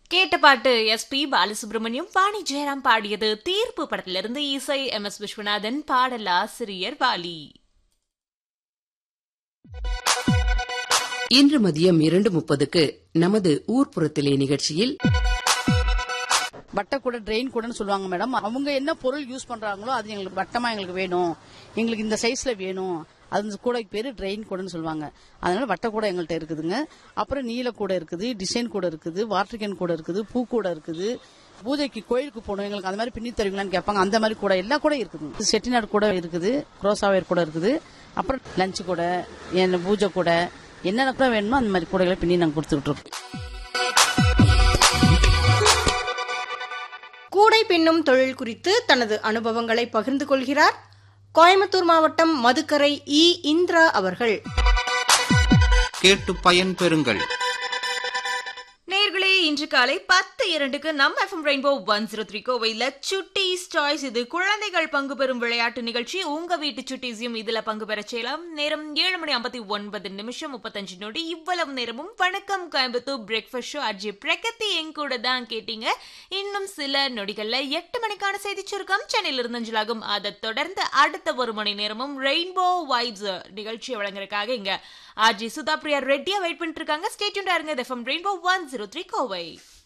கேட்ட பாட்டு S P Balasubrahmanyam Vani Jayaram பாடியது தீர்ப்பு படத்திலிருந்து இசை எம் எஸ் விஸ்வநாதன் பாடல் ஆசிரியர் வாலி இன்று மதியம் இரண்டு முப்பதுக்கு நமது ஊர்ப்புறத்திலே நிகழ்ச்சியில் வட்ட கூட ட்ரெயின் கூடன்னு சொல்லுவாங்க மேடம் அவங்க என்ன பொருள் யூஸ் பண்றாங்களோ அது எங்களுக்கு வட்டமா எங்களுக்கு வேணும் எங்களுக்கு இந்த சைஸ்ல வேணும் அது கூடைக்கு பேரு ட்ரெயின் கூடன்னு சொல்லுவாங்க அதனால வட்ட கூட எங்கள்கிட்ட இருக்குதுங்க அப்புறம் நீல கூட இருக்குது டிசைன் கூட இருக்குது வாட்டர் கேன் கூட இருக்குது பூ கூட இருக்குது பூஜைக்கு கோயிலுக்கு போகணும் எங்களுக்கு அந்த மாதிரி பின்னி தருவீங்களான்னு கேட்பாங்க அந்த மாதிரி கூட எல்லா கூட இருக்குது செட்டிநாடு கூட இருக்குது குரோசாவேர் கூட இருக்குது அப்புறம் லஞ்ச் கூட என்ன பூஜை கூட என்னென்ன கூட வேணுமோ அந்த மாதிரி கூடைகளை பின்னி நாங்கள் கொடுத்துக்கிட்டு இருக்கோம் கூடை பின்னும் தொழில் குறித்து தனது அனுபவங்களை பகிர்ந்து கொள்கிறார் கோயம்புத்தூர் மாவட்டம் மதுக்கரை இ இந்திரா அவர்கள் கேட்டு பயன்பெறுங்கள் நேர்களே இன்று காலை பத்து இரண்டுக்கு நம்ம FM rainbow one zero three கோவையில் சுட்டீஸ் சாய்ஸ் இது குழந்தைகள் பங்கு பெறும் விளையாட்டு நிகழ்ச்சி உங்க வீட்டு சுட்டீஸையும் இதுல பங்கு பெற செய்யலாம் நேரம் ஏழு மணி ஐம்பத்தி ஒன்பது நிமிஷம் முப்பத்தஞ்சு நொடி இவ்வளவு நேரமும் வணக்கம் Coimbatore breakfast show RJ Pragathi என் கூட தான் கேட்டீங்க இன்னும் சில நொடிகள்ல எட்டு மணிக்கான செய்தி சுருக்கம் சென்னையில் இருந்தஞ்சலாகும் அதை தொடர்ந்து அடுத்த ஒரு மணி நேரமும் ரெயின்போ வைப்ஸ் நிகழ்ச்சியை வழங்குறதுக்காக இங்க ஆர்ஜி சுதா பிரியா ரெட்டியா வெயிட் பண்ணிட்டு இருக்காங்க ஸ்டேட்யூண்டா இருங்க FM rainbow one zero three Kovai